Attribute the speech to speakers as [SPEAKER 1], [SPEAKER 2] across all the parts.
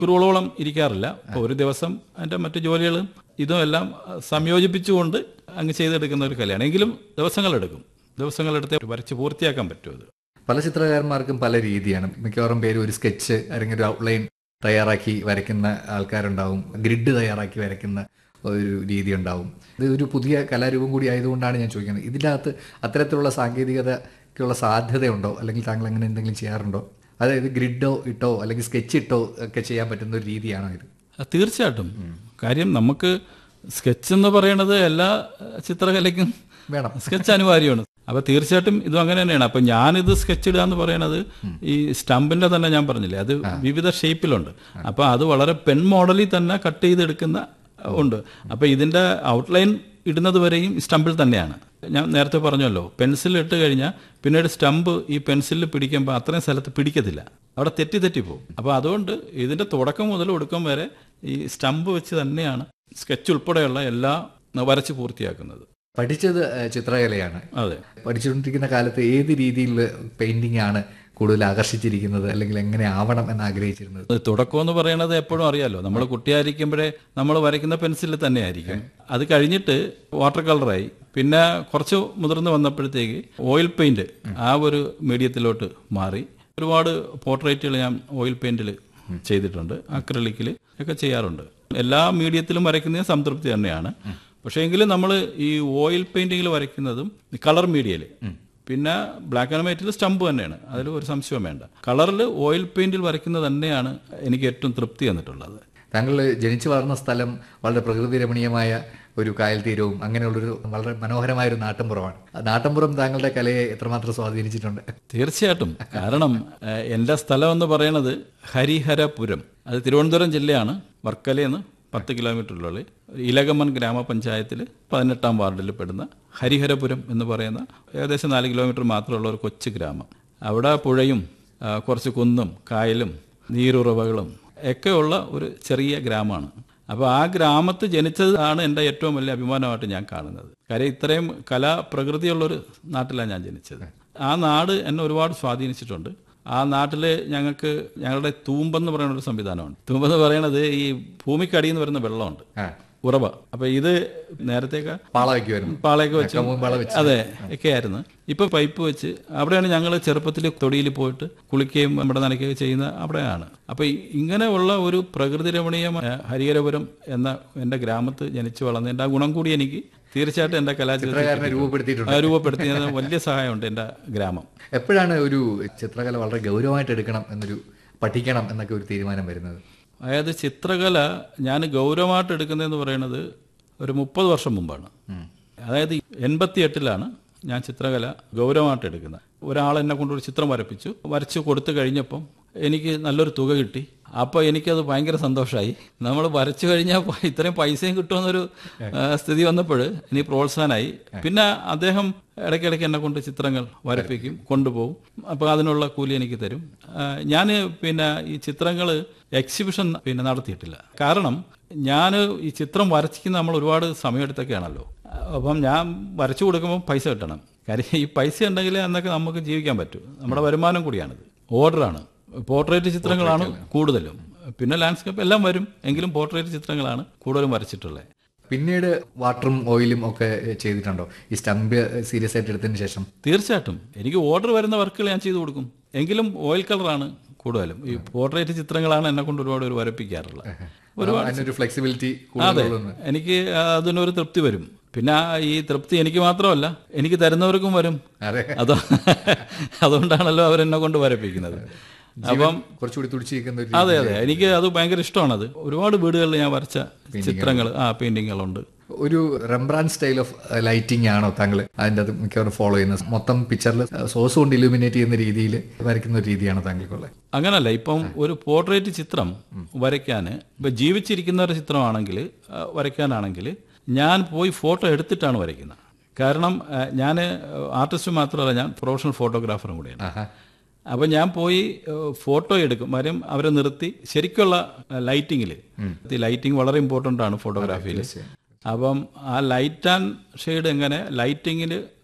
[SPEAKER 1] മണിക്കൂറുകളോളം ഇരിക്കാറില്ല അപ്പോൾ ഒരു ദിവസം എൻ്റെ മറ്റു ജോലികളും ഇതും എല്ലാം സംയോജിപ്പിച്ചുകൊണ്ട് അങ്ങ് ചെയ്തെടുക്കുന്ന ഒരു കലയാണ് എങ്കിലും ദിവസങ്ങളെടുക്കും ദിവസങ്ങളെടുത്ത് വരച്ച് പൂർത്തിയാക്കാൻ പറ്റും അത്
[SPEAKER 2] പല ചിത്രകാരന്മാർക്കും പല രീതിയാണ് മിക്കവാറും പേര് ഒരു സ്കെച്ച് അല്ലെങ്കിൽ ഒരു ഔട്ട്ലൈൻ തയ്യാറാക്കി വരയ്ക്കുന്ന ആൾക്കാരുണ്ടാവും ഗ്രിഡ് തയ്യാറാക്കി വരയ്ക്കുന്ന ഒരു രീതി ഉണ്ടാവും ഇത് ഒരു പുതിയ കലാരൂപം കൂടി ആയതുകൊണ്ടാണ് ഞാൻ ചോദിക്കുന്നത് ഇതിനകത്ത് അത്തരത്തിലുള്ള സാങ്കേതികതയ്ക്കുള്ള സാധ്യതയുണ്ടോ അല്ലെങ്കിൽ താങ്കൾ അങ്ങനെ എന്തെങ്കിലും ചെയ്യാറുണ്ടോ അതായത് ഗ്രിഡോ ഇട്ടോ അല്ലെങ്കിൽ സ്കെച്ച് ഇട്ടോ ഒക്കെ ചെയ്യാൻ പറ്റുന്ന ഒരു രീതിയാണോ ഇത്
[SPEAKER 1] ആ, തീർച്ചയായിട്ടും കാര്യം നമുക്ക് സ്കെച്ച് എന്ന് പറയുന്നത് എല്ലാ അഹ്, ചിത്രകലയ്ക്കും
[SPEAKER 2] വേണം
[SPEAKER 1] സ്കെച്ച് അനിവാര്യമാണ് അപ്പൊ തീർച്ചയായിട്ടും ഇതും അങ്ങനെ തന്നെയാണ് അപ്പൊ ഞാനിത് സ്കെച്ച് ഇടുക എന്ന് പറയുന്നത് ഈ സ്റ്റമ്പിന്റെ തന്നെ ഞാൻ പറഞ്ഞില്ലേ അത് വിവിധ ഷേപ്പിലുണ്ട് അപ്പൊ അത് വളരെ പെൻ മോഡലിൽ തന്നെ കട്ട് ചെയ്തെടുക്കുന്ന ഉണ്ട് അപ്പൊ ഇതിന്റെ ഔട്ട്ലൈൻ ഇടുന്നത് വരെയും സ്റ്റമ്പിൽ തന്നെയാണ് ഞാൻ നേരത്തെ പറഞ്ഞല്ലോ പെൻസിൽ ഇട്ട് കഴിഞ്ഞാൽ പിന്നീട് സ്റ്റമ്പ് ഈ പെൻസിലിൽ പിടിക്കുമ്പോൾ അത്രയും സ്ഥലത്ത് പിടിക്കത്തില്ല അവിടെ തെറ്റി തെറ്റി പോകും അപ്പോൾ അതുകൊണ്ട് ഇതിന്റെ തുടക്കം മുതൽ ഒടുക്കം വരെ ഈ സ്റ്റമ്പ് വെച്ച് തന്നെയാണ് സ്കെച്ച് ഉൾപ്പെടെയുള്ള എല്ലാ വരച്ച് പൂർത്തിയാക്കുന്നത്
[SPEAKER 2] പഠിച്ചത് ഏഹ്, ചിത്രകലയാണ്
[SPEAKER 1] അതെ
[SPEAKER 2] പഠിച്ചുകൊണ്ടിരിക്കുന്ന കാലത്ത് ഏത് രീതിയിൽ പെയിന്റിംഗ് ആണ് കൂടുതൽ ആകർഷിച്ചിരിക്കുന്നത് അല്ലെങ്കിൽ എങ്ങനെ ആവണം എന്ന് ആഗ്രഹിച്ചിരുന്നത്
[SPEAKER 1] അത് തുടക്കം എന്ന് പറയുന്നത് എപ്പോഴും അറിയാലോ നമ്മൾ കുട്ടിയായിരിക്കുമ്പോഴേ നമ്മൾ വരയ്ക്കുന്ന പെൻസിലിൽ തന്നെയായിരിക്കും അത് കഴിഞ്ഞിട്ട് വാട്ടർ കളറായി പിന്നെ കുറച്ച് മുതിർന്ന് വന്നപ്പോഴത്തേക്ക് ഓയിൽ പെയിന്റ് ആ ഒരു മീഡിയത്തിലോട്ട് മാറി ഒരുപാട് പോർട്രേറ്റുകൾ ഞാൻ ഓയിൽ പെയിന്റിൽ ചെയ്തിട്ടുണ്ട് അക്രലിക്കിൽ ഒക്കെ ചെയ്യാറുണ്ട് എല്ലാ മീഡിയത്തിലും വരയ്ക്കുന്നത് സംതൃപ്തി തന്നെയാണ് പക്ഷേ എങ്കിലും നമ്മൾ ഈ ഓയിൽ പെയിന്റിങ്ങിൽ വരയ്ക്കുന്നതും കളർ മീഡിയയിൽ പിന്നെ ബ്ലാക്ക് ആൻഡ് വൈറ്റിൽ സ്റ്റമ്പ് തന്നെയാണ് അതിൽ ഒരു സംശയവും വേണ്ട കളറിൽ ഓയിൽ പെയിന്റിൽ വരയ്ക്കുന്നത് തന്നെയാണ് എനിക്ക് ഏറ്റവും തൃപ്തി തന്നിട്ടുള്ളത്
[SPEAKER 2] താങ്കൾ ജനിച്ചു വളർന്ന സ്ഥലം വളരെ പ്രകൃതി രമണീയമായ ഒരു കായൽ തീരവും അങ്ങനെയുള്ളൊരു വളരെ മനോഹരമായ ഒരു നാട്ടിൻപുറമാണ് ആ നാട്ടിൻപുറം താങ്കളുടെ കലയെ എത്രമാത്രം സ്വാധീനിച്ചിട്ടുണ്ട്
[SPEAKER 1] തീർച്ചയായിട്ടും കാരണം ഏഹ്, എൻ്റെ സ്ഥലം എന്ന് പറയുന്നത് ഹരിഹരപുരം അത് തിരുവനന്തപുരം ജില്ലയാണ് വർക്കലയെന്ന് പത്ത് കിലോമീറ്ററിലുള്ളിൽ ഇലകമ്മൻ ഗ്രാമപഞ്ചായത്തിൽ പതിനെട്ടാം വാർഡിൽ പെടുന്ന ഹരിഹരപുരം എന്ന് പറയുന്ന ഏകദേശം നാല് കിലോമീറ്റർ മാത്രമുള്ള ഒരു കൊച്ചു ഗ്രാമം അവിടെ പുഴയും ആ, കുറച്ച് കുന്നും കായലും നീരുറവകളും ഒക്കെയുള്ള ഒരു ചെറിയ ഗ്രാമമാണ് അപ്പോൾ ആ ഗ്രാമത്തിൽ ജനിച്ചതാണ് എൻ്റെ ഏറ്റവും വലിയ അഭിമാനമായിട്ട് ഞാൻ കാണുന്നത് കാര്യം ഇത്രയും കലാപ്രകൃതിയുള്ളൊരു നാട്ടിലാണ് ഞാൻ ജനിച്ചത് ആ നാട് എന്നെ ഒരുപാട് സ്വാധീനിച്ചിട്ടുണ്ട് ആ നാട്ടിൽ ഞങ്ങൾക്ക് ഞങ്ങളുടെ തൂമ്പെന്ന് പറയുന്ന ഒരു സംവിധാനമുണ്ട് തൂമ്പെന്ന് പറയുന്നത് ഈ ഭൂമിക്കടിയിൽ നിന്ന് വരുന്ന വെള്ളമുണ്ട്
[SPEAKER 2] ആ
[SPEAKER 1] ഉറവ അപ്പൊ ഇത് നേരത്തേക്ക്
[SPEAKER 2] പാള വയ്ക്കുമായിരുന്നു
[SPEAKER 1] പാളയൊക്കെ വെച്ച്
[SPEAKER 2] കമ്പും പാള വെച്ച്.
[SPEAKER 1] അതെ ഒക്കെ ആയിരുന്നു ഇപ്പൊ പൈപ്പ് വെച്ച് അവിടെയാണ് ഞങ്ങൾ ചെറുപ്പത്തിൽ തൊടിയിൽ പോയിട്ട് കുളിക്കുകയും നമ്മുടെ നനയ്ക്കുകയും ചെയ്യുന്ന അവിടെയാണ് അപ്പൊ ഈ- ഇങ്ങനെയുള്ള ഒരു പ്രകൃതി രമണീയമായ ഹരിഹരപുരം എന്ന എന്റെ ഗ്രാമത്ത് ജനിച്ചു വളർന്നതിന്റെ ആ ഗുണം കൂടി എനിക്ക് തീർച്ചയായിട്ടും എന്റെ
[SPEAKER 2] ചിത്രകാരനെ
[SPEAKER 1] കലാചരിത്രത്തിൽ
[SPEAKER 2] രൂപപ്പെടുത്തിയിട്ടുണ്ട്
[SPEAKER 1] രൂപപ്പെടുത്തിയത് വലിയ സഹായമുണ്ട് എന്റെ ഗ്രാമം
[SPEAKER 2] എപ്പോഴാണ് ഒരു ചിത്രകല വളരെ ഗൗരവമായിട്ട് എടുക്കണം എന്നൊരു പഠിക്കണം എന്നൊക്കെ ഒരു തീരുമാനം വരുന്നത്
[SPEAKER 1] അതായത് ചിത്രകല ഞാൻ ഗൗരവമായിട്ട് എടുക്കുന്നതെന്ന് പറയുന്നത് ഒരു മുപ്പത് വർഷം മുമ്പാണ് അതായത് എൺപത്തി എട്ടിലാണ് ഞാൻ ചിത്രകല ഗൗരവമായിട്ട് എടുക്കുന്നത് ഒരാൾ എന്നെ കൊണ്ട് ഒരു ചിത്രം വരപ്പിച്ചു വരച്ചു കൊടുത്തു കഴിഞ്ഞപ്പം എനിക്ക് നല്ലൊരു തുക കിട്ടി അപ്പോൾ എനിക്കത് ഭയങ്കര സന്തോഷമായി നമ്മൾ വരച്ചു കഴിഞ്ഞാൽ പ- ഇത്രയും പൈസയും കിട്ടുമെന്നൊരു ആ, സ്ഥിതി വന്നപ്പോൾ എനിക്ക് പ്രോത്സാഹനമായി പിന്നെ അദ്ദേഹം ഇടയ്ക്കിടയ്ക്ക് എന്നെ കൊണ്ട് ചിത്രങ്ങൾ വരപ്പിക്കും കൊണ്ടുപോകും അപ്പോൾ അതിനുള്ള കൂലി എനിക്ക് തരും ഞാൻ പിന്നെ ഈ ചിത്രങ്ങൾ എക്സിബിഷൻ പിന്നെ നടത്തിയിട്ടില്ല കാരണം ഞാൻ ഈ ചിത്രം വരച്ചിക്കുന്ന നമ്മൾ ഒരുപാട് സമയമെടുത്തൊക്കെയാണല്ലോ അപ്പം ഞാൻ വരച്ചു കൊടുക്കുമ്പോൾ പൈസ കിട്ടണം കാര്യം ഈ പൈസ ഉണ്ടെങ്കിൽ അന്നൊക്കെ നമുക്ക് ജീവിക്കാൻ പറ്റൂ നമ്മുടെ വരുമാനം കൂടിയാണിത് ഓർഡറാണ് പോർട്രേറ്റ് ചിത്രങ്ങളാണ് കൂടുതലും പിന്നെ ലാൻഡ്സ്കേപ്പ് എല്ലാം വരും എങ്കിലും പോർട്രേറ്റ് ചിത്രങ്ങളാണ് കൂടുതലും വരച്ചിട്ടുള്ളത്
[SPEAKER 2] പിന്നീട് വാട്ടറും ഓയിലും ഒക്കെ ചെയ്തിട്ടുണ്ടോ ഈ സ്റ്റംപ് സീരിയസ് ആയിട്ട് എടുത്തതിന് ശേഷം
[SPEAKER 1] തീർച്ചയായിട്ടും എനിക്ക് ഓർഡർ വരുന്ന വർക്കുകൾ ഞാൻ ചെയ്തു കൊടുക്കും എങ്കിലും ഓയിൽ കളറാണ് കൂടുതലും ഈ പോർട്രേറ്റ് ചിത്രങ്ങളാണ് എന്നെ കൊണ്ട് ഒരുപാട് ഒരു വരപ്പിക്കാറുള്ളത്
[SPEAKER 2] അതിനൊരു ഫ്ലെക്സിബിലിറ്റി
[SPEAKER 1] അതെ
[SPEAKER 2] കൂടുതലുള്ളത്
[SPEAKER 1] എനിക്ക് അതിനൊരു തൃപ്തി വരും പിന്നെ ആ ഈ തൃപ്തി എനിക്ക് മാത്രമല്ല എനിക്ക് തരുന്നവർക്കും വരും
[SPEAKER 2] അതെ
[SPEAKER 1] അതോ അതുകൊണ്ടാണല്ലോ അവരെന്നെ കൊണ്ട് വരപ്പിക്കുന്നത് അപ്പം
[SPEAKER 2] കുറച്ചുകൂടി തുടിച്ചിരിക്കുന്ന ഒരു
[SPEAKER 1] അതെ അതെ എനിക്ക് അത് ഭയങ്കര ഇഷ്ടമാണത് ഒരുപാട് വീടുകളിൽ ഞാൻ വരച്ച ചിത്രങ്ങൾ ആ പെയിന്റിങ്ങുകളുണ്ട്
[SPEAKER 2] ഒരു റംബ്രാൻ സ്റ്റൈൽ ഓഫ് ലൈറ്റിംഗ് ആണോ താങ്കൾ അതിൻ്റെ അത് മിക്കവാറും ഫോളോ ചെയ്യുന്നത് മൊത്തം പിക്ചറിൽ സോഴ്സ് കൊണ്ട് ഇലുമിനേറ്റ് ചെയ്യുന്ന രീതിയിൽ വരയ്ക്കുന്ന ഒരു രീതിയാണോ താങ്കൾക്കുള്ളത്
[SPEAKER 1] അങ്ങനല്ല ഇപ്പം ഒരു പോർട്രേറ്റ് ചിത്രം വരയ്ക്കാൻ ഇപ്പം ജീവിച്ചിരിക്കുന്ന ഒരു ചിത്രമാണെങ്കിൽ ആ, വരയ്ക്കാനാണെങ്കിൽ ഞാൻ പോയി ഫോട്ടോ എടുത്തിട്ടാണ് വരയ്ക്കുന്നത് കാരണം ഞാൻ ആർട്ടിസ്റ്റ് മാത്രമല്ല ഞാൻ പ്രൊഫഷണൽ ഫോട്ടോഗ്രാഫറും കൂടിയാണ്
[SPEAKER 2] ആഹാ
[SPEAKER 1] അപ്പം ഞാൻ പോയി ഏഹ്, ഫോട്ടോ എടുക്കും കാര്യം അവരെ നിർത്തി ശരിക്കുള്ള ലൈറ്റിങ്ങിൽ ലൈറ്റിംഗ് വളരെ ഇമ്പോർട്ടൻ്റ് ആണ് ഫോട്ടോഗ്രാഫിയിൽ അപ്പം ആ ലൈറ്റ് ആൻഡ് ഷെയ്ഡ് എങ്ങനെ ലൈറ്റിങ്ങിൽ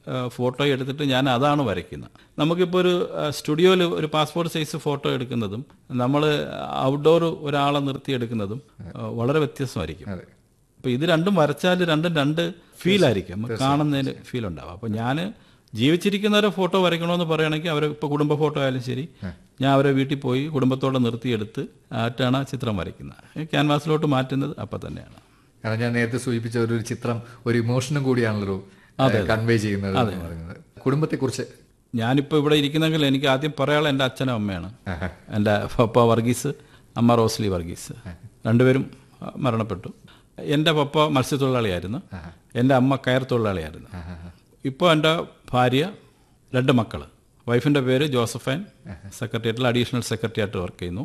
[SPEAKER 1] ഫോട്ടോ എടുത്തിട്ട് ഞാൻ അതാണ് വരയ്ക്കുന്നത് നമുക്കിപ്പോൾ ഒരു സ്റ്റുഡിയോയിൽ ഒരു പാസ്പോർട്ട് സൈസ് ഫോട്ടോ എടുക്കുന്നതും നമ്മൾ ഔട്ട്ഡോർ ഒരാളെ നിർത്തി എടുക്കുന്നതും ആ, വളരെ വ്യത്യസ്തമായിരിക്കും
[SPEAKER 2] അതെ
[SPEAKER 1] അപ്പോൾ ഇത് രണ്ടും വരച്ചാൽ രണ്ടും രണ്ട് ഫീൽ ആയിരിക്കും നമുക്ക് കാണുന്നതിന് ഫീൽ ഉണ്ടാവും അപ്പോൾ ഞാൻ ജീവിച്ചിരിക്കുന്നവരെ ഫോട്ടോ വരയ്ക്കണമെന്ന് പറയുകയാണെങ്കിൽ അവർ ഇപ്പോൾ കുടുംബ ഫോട്ടോ ആയാലും ശരി ഞാൻ അവരെ വീട്ടിൽ പോയി കുടുംബത്തോടെ നിർത്തിയെടുത്ത് ആയിട്ടാണ് ആ ചിത്രം വരയ്ക്കുന്നത് ക്യാൻവാസിലോട്ട് മാറ്റുന്നത് അപ്പം തന്നെയാണ്
[SPEAKER 2] കാരണം ഞാൻ നേരത്തെ സൂചിപ്പിച്ച ഒരു ചിത്രം ഒരു ഇമോഷനും കൂടിയാണല്ലോ കൺവേ ചെയ്യുന്നത് എന്ന് പറയുന്നത് കുടുംബത്തെക്കുറിച്ച്
[SPEAKER 1] ഞാനിപ്പോൾ ഇവിടെ ഇരിക്കുന്നെങ്കിൽ എനിക്ക് ആദ്യം പറയാനുള്ള എൻ്റെ അച്ഛനും അമ്മയാണ്
[SPEAKER 2] ആഹാ.
[SPEAKER 1] എൻ്റെ പപ്പ വർഗീസ് അമ്മ റോസ്ലി വർഗീസ് രണ്ടുപേരും ആ, മരണപ്പെട്ടു എൻ്റെ പപ്പ മത്സ്യത്തൊഴിലാളിയായിരുന്നു എൻ്റെ അമ്മ കയർ തൊഴിലാളിയായിരുന്നു ഇപ്പോൾ എൻ്റെ ഭാര്യ രണ്ട് മക്കൾ വൈഫിൻ്റെ പേര് ജോസഫൈൻ സെക്രട്ടേറിയറ്റിൽ അഡീഷണൽ സെക്രട്ടറി ആയിട്ട് വർക്ക് ചെയ്യുന്നു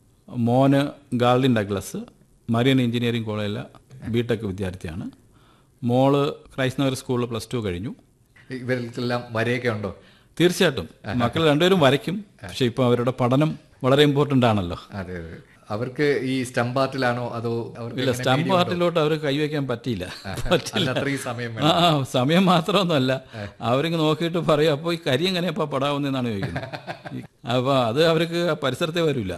[SPEAKER 1] മോന് ഗാർഡിൻ ഡഗ്ലസ് മരിയൻ എഞ്ചിനീയറിംഗ് കോളേജിലെ ബി ടെക് വിദ്യാർത്ഥിയാണ് മോള് ക്രൈസ്റ്റ് നഗർ സ്കൂളിൽ പ്ലസ് ടു കഴിഞ്ഞു
[SPEAKER 2] ഇവർക്കെല്ലാം വരയൊക്കെ ഉണ്ടോ
[SPEAKER 1] തീർച്ചയായിട്ടും മക്കൾ രണ്ടുപേരും വരയ്ക്കും പക്ഷെ ഇപ്പോൾ അവരുടെ പഠനം വളരെ ഇമ്പോർട്ടൻ്റ് ആണല്ലോ
[SPEAKER 2] അതെ അതെ അവർക്ക് ഈ സ്റ്റംപ് ആർട്ടിലാണോ അതോ അവർക്ക്
[SPEAKER 1] ഇല്ല
[SPEAKER 2] എങ്ങനെ
[SPEAKER 1] സ്റ്റംപ് ആർട്ടിലോട്ട് അവർ കൈവയ്ക്കാൻ പറ്റിയില്ല പറ്റില്ല
[SPEAKER 2] അതിന് അത്രയും സമയം
[SPEAKER 1] ആ ആ, സമയം മാത്രമൊന്നുമല്ല അവരിങ്ങ് നോക്കിയിട്ട് പറയും അപ്പോൾ ഈ കരി എങ്ങനെയപ്പോൾ പടാവുന്നതെന്നാണ് ചോദിക്കുന്നത് അപ്പോൾ അത് അവർക്ക് ആ പരിസരത്തെ വരില്ല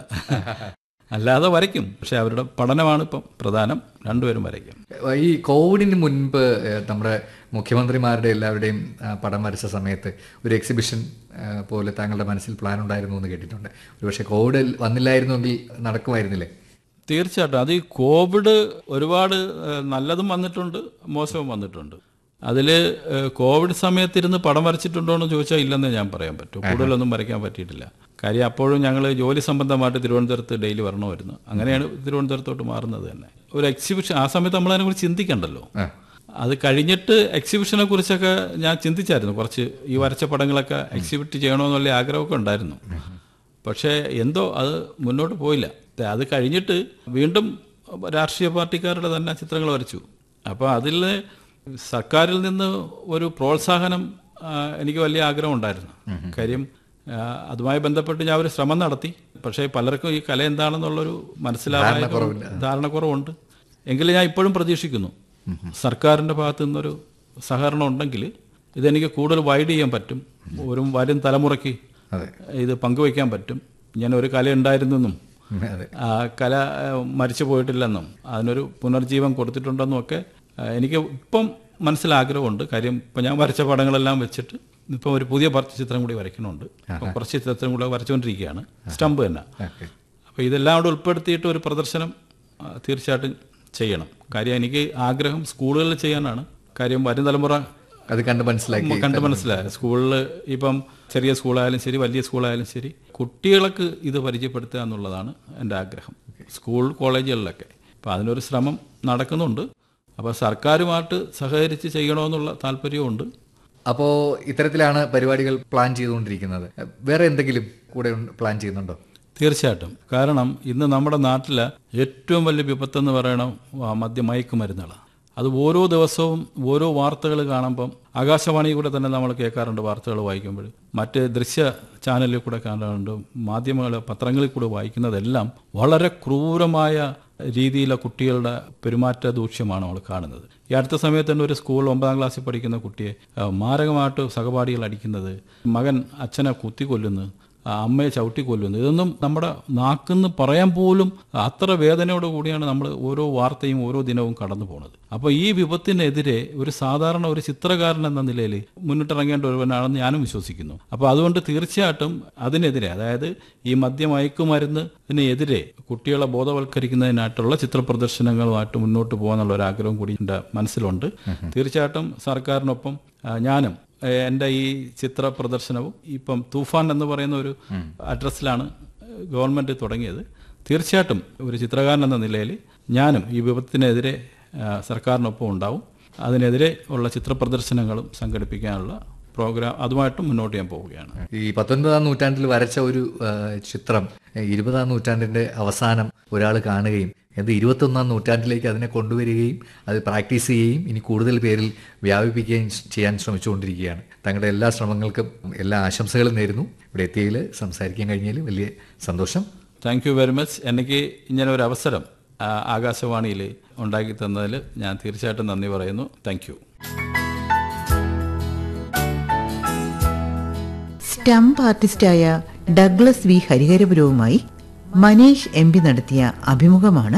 [SPEAKER 1] അല്ലാതെ വരയ്ക്കും പക്ഷെ അവരുടെ പഠനമാണ് ഇപ്പം പ്രധാനം രണ്ടുപേരും വരയ്ക്കും
[SPEAKER 2] ഈ കോവിഡിന് മുൻപ് ഏഹ്, നമ്മുടെ മുഖ്യമന്ത്രിമാരുടെ എല്ലാവരുടെയും ആ, പടം വരച്ച സമയത്ത് ഒരു എക്സിബിഷൻ ആ, പോലെ താങ്കളുടെ മനസ്സിൽ പ്ലാൻ ഉണ്ടായിരുന്നു എന്ന് കേട്ടിട്ടുണ്ട് ഒരുപക്ഷെ കോവിഡ് വന്നില്ലായിരുന്നെങ്കിൽ നടക്കുമായിരുന്നില്ലേ
[SPEAKER 1] തീർച്ചയായിട്ടും അത് ഈ കോവിഡ് ഒരുപാട് ഏഹ്, നല്ലതും വന്നിട്ടുണ്ട് മോശവും വന്നിട്ടുണ്ട് അതിൽ കോവിഡ് സമയത്തിരുന്ന് പടം വരച്ചിട്ടുണ്ടോ എന്ന് ചോദിച്ചാൽ ഇല്ലെന്നേ ഞാൻ പറയാൻ പറ്റൂ കൂടുതലൊന്നും വരയ്ക്കാൻ പറ്റിയിട്ടില്ല കാര്യം അപ്പോഴും ഞങ്ങൾ ജോലി സംബന്ധമായിട്ട് തിരുവനന്തപുരത്ത് ഡെയിലി വരണമായിരുന്നു അങ്ങനെയാണ് തിരുവനന്തപുരത്തോട്ട് മാറുന്നത് തന്നെ ഒരു എക്സിബിഷൻ ആ സമയത്ത് നമ്മൾ അതിനെക്കുറിച്ച് ചിന്തിക്കണ്ടല്ലോ
[SPEAKER 2] ആ.
[SPEAKER 1] അത് കഴിഞ്ഞിട്ട് എക്സിബിഷനെ കുറിച്ചൊക്കെ ഞാൻ ചിന്തിച്ചായിരുന്നു കുറച്ച് ഈ വരച്ച പടങ്ങളൊക്കെ എക്സിബിറ്റ് ചെയ്യണമെന്നുള്ള ആഗ്രഹമൊക്കെ ഉണ്ടായിരുന്നു പക്ഷേ എന്തോ അത് മുന്നോട്ട് പോയില്ല അത് കഴിഞ്ഞിട്ട് വീണ്ടും രാഷ്ട്രീയ പാർട്ടിക്കാരുടെ തന്നെ ചിത്രങ്ങൾ വരച്ചു അപ്പോൾ അതിൽ സർക്കാരിൽ നിന്ന് ഒരു പ്രോത്സാഹനം ആ, എനിക്ക് വലിയ ആഗ്രഹം ഉണ്ടായിരുന്നു കാര്യം ആ, അതുമായി ബന്ധപ്പെട്ട് ഞാൻ ഒരു ശ്രമം നടത്തി പക്ഷേ പലർക്കും ഈ കല എന്താണെന്നുള്ളൊരു മനസ്സിലാവാൻ ധാരണക്കുറവുണ്ട് എങ്കിലും ഞാൻ ഇപ്പോഴും പ്രതീക്ഷിക്കുന്നു സർക്കാരിൻ്റെ ഭാഗത്തു നിന്നൊരു സഹകരണം ഉണ്ടെങ്കിൽ ഇതെനിക്ക് കൂടുതൽ വൈഡ് ചെയ്യാൻ പറ്റും ഒരു വരും തലമുറയ്ക്ക്
[SPEAKER 2] അതെ
[SPEAKER 1] ഇത് പങ്കുവയ്ക്കാൻ പറ്റും ഞാൻ ഒരു കല ഉണ്ടായിരുന്നെന്നും
[SPEAKER 2] ഉം, അതെ
[SPEAKER 1] ആ കല ആ, മരിച്ചു പോയിട്ടില്ലെന്നും അതിനൊരു പുനർജീവൻ കൊടുത്തിട്ടുണ്ടെന്നും ഒക്കെ ആ, എനിക്ക് ഇപ്പം മനസ്സിലാഗ്രഹമുണ്ട് കാര്യം ഇപ്പം ഞാൻ വരച്ച പടങ്ങളെല്ലാം വെച്ചിട്ട് ഇപ്പം ഒരു പുതിയ പച്ച ചിത്രം കൂടി വരയ്ക്കണമുണ്ട് അപ്പം കുറച്ച് ചിത്രം കൂടെ വരച്ചുകൊണ്ടിരിക്കുകയാണ് സ്റ്റമ്പ് തന്നെ
[SPEAKER 2] ഓക്കെ
[SPEAKER 1] അപ്പോൾ ഇതെല്ലാം കൂടെ ഉൾപ്പെടുത്തിയിട്ട് ഒരു പ്രദർശനം ആ, തീർച്ചയായിട്ടും ചെയ്യണം കാര്യം എനിക്ക് ആഗ്രഹം സ്കൂളുകളിൽ ചെയ്യാനാണ് കാര്യം വരും തലമുറ
[SPEAKER 2] അത് കണ്ട് മനസ്സിലാക്കി
[SPEAKER 1] കണ്ട് മനസ്സിലായി സ്കൂളിൽ ഇപ്പം ചെറിയ സ്കൂളായാലും ശരി വലിയ സ്കൂളായാലും ശരി കുട്ടികൾക്ക് ഇത് പരിചയപ്പെടുത്തുക എന്നുള്ളതാണ് എൻ്റെ ആഗ്രഹം സ്കൂൾ കോളേജുകളിലൊക്കെ അപ്പോൾ അതിനൊരു ശ്രമം നടക്കുന്നുണ്ട് അപ്പോൾ സർക്കാരുമായിട്ട് സഹകരിച്ച് ചെയ്യണമെന്നുള്ള താല്പര്യമുണ്ട്
[SPEAKER 2] അപ്പോൾ ഇത്തരത്തിലാണ് പരിപാടികൾ പ്ലാൻ ചെയ്തുകൊണ്ടിരിക്കുന്നത് വേറെ എന്തെങ്കിലും കൂടെ ഉണ്ട്- പ്ലാൻ ചെയ്യുന്നുണ്ടോ
[SPEAKER 1] തീർച്ചയായിട്ടും കാരണം ഇന്ന് നമ്മുടെ നാട്ടിലെ ഏറ്റവും വലിയ വിപത്തെന്ന് പറയണം ആ, മദ്യ മയക്കുമരുന്നുകളാണ് അത് ഓരോ ദിവസവും ഓരോ വാർത്തകൾ കാണുമ്പം ആകാശവാണി കൂടെ തന്നെ നമ്മൾ കേൾക്കാറുണ്ട് വാർത്തകൾ വായിക്കുമ്പോൾ മറ്റ് ദൃശ്യ ചാനലിൽ കൂടെ കാണാറുണ്ട് മാധ്യമങ്ങൾ പത്രങ്ങളിൽ കൂടെ വായിക്കുന്നതെല്ലാം വളരെ ക്രൂരമായ രീതിയിലെ കുട്ടികളുടെ പെരുമാറ്റ ദൂഷ്യമാണ് നമ്മൾ കാണുന്നത് ഈ അടുത്ത സമയത്ത് തന്നെ ഒരു സ്കൂൾ ഒമ്പതാം ക്ലാസ്സിൽ പഠിക്കുന്ന കുട്ടിയെ ആ, മാരകമായിട്ട് സഹപാഠികൾ അടിക്കുന്നത് മകൻ അച്ഛനെ കുത്തിക്കൊല്ലുന്നു ആ അമ്മയെ ചവിട്ടി കൊല്ലുന്നു ഇതൊന്നും നമ്മുടെ നാക്കിന്ന് പറയാൻ പോലും അത്ര വേദനയോട് കൂടിയാണ് നമ്മൾ ഓരോ വാർത്തയും ഓരോ ദിനവും കടന്നു പോകുന്നത് അപ്പോൾ ഈ വിപത്തിനെതിരെ ഒരു സാധാരണ ഒരു ചിത്രകാരൻ എന്ന നിലയിൽ മുന്നിട്ടിറങ്ങേണ്ട ഒരുവനാണെന്ന് ഞാനും വിശ്വസിക്കുന്നു അപ്പോൾ അതുകൊണ്ട് തീർച്ചയായിട്ടും അതിനെതിരെ അതായത് ഈ മദ്യമയക്കുമരുന്നിനെതിരെ കുട്ടികളെ ബോധവൽക്കരിക്കുന്നതിനായിട്ടുള്ള ചിത്ര പ്രദർശനങ്ങളുമായിട്ട് മുന്നോട്ട് പോകാനുള്ള ഒരു ആഗ്രഹം കൂടി എൻ്റെ മനസ്സിലുണ്ട് തീർച്ചയായിട്ടും സർക്കാരിനൊപ്പം ആ, ഞാനും ഏഹ് എൻ്റെ ഈ ചിത്ര പ്രദർശനവും ഇപ്പം തൂഫാൻ എന്ന് പറയുന്ന ഒരു അഡ്രസ്സിലാണ് ഗവൺമെൻറ് തുടങ്ങിയത് തീർച്ചയായിട്ടും ഒരു ചിത്രകാരൻ എന്ന നിലയിൽ ഞാനും ഈ വിപത്തിനെതിരെ ആ, സർക്കാരിനൊപ്പം ഉണ്ടാവും അതിനെതിരെ ഉള്ള ചിത്ര പ്രദർശനങ്ങളും സംഘടിപ്പിക്കാനുള്ള പ്രോഗ്രാം അതുമായിട്ടും മുന്നോട്ട് ഞാൻ പോവുകയാണ്
[SPEAKER 2] ഈ പത്തൊൻപതാം നൂറ്റാണ്ടിൽ വരച്ച ഒരു ആ, ചിത്രം ഏ, ഇരുപതാം നൂറ്റാണ്ടിന്റെ അവസാനം ഒരാൾ കാണുകയും അത് ഇരുപത്തൊന്നാം നൂറ്റാണ്ടിലേക്ക് അതിനെ കൊണ്ടുവരികയും അത് പ്രാക്ടീസ് ചെയ്യുകയും ഇനി കൂടുതൽ പേരിൽ വ്യാപിപ്പിക്കുകയും ചെയ്യാൻ ശ്രമിച്ചുകൊണ്ടിരിക്കുകയാണ് തങ്ങളുടെ എല്ലാ ശ്രമങ്ങൾക്കും എല്ലാ ആശംസകളും നേരുന്നു ഇവിടെ എത്തിയതിൽ സംസാരിക്കാൻ കഴിഞ്ഞതിൽ വലിയ സന്തോഷം
[SPEAKER 1] താങ്ക് യു വെരി മച്ച് എനിക്ക് ഇങ്ങനെ ഒരു അവസരം ആ, ആകാശവാണിയിൽ ഉണ്ടാക്കി തന്നതിൽ ഞാൻ തീർച്ചയായിട്ടും നന്ദി പറയുന്നു താങ്ക് യു
[SPEAKER 3] സ്റ്റംപ് ആർട്ടിസ്റ്റായ ഡഗ്ലസ് വി ഹരിഹരപുരവുമായി മനീഷ് എം പി നടത്തിയ അഭിമുഖമാണ്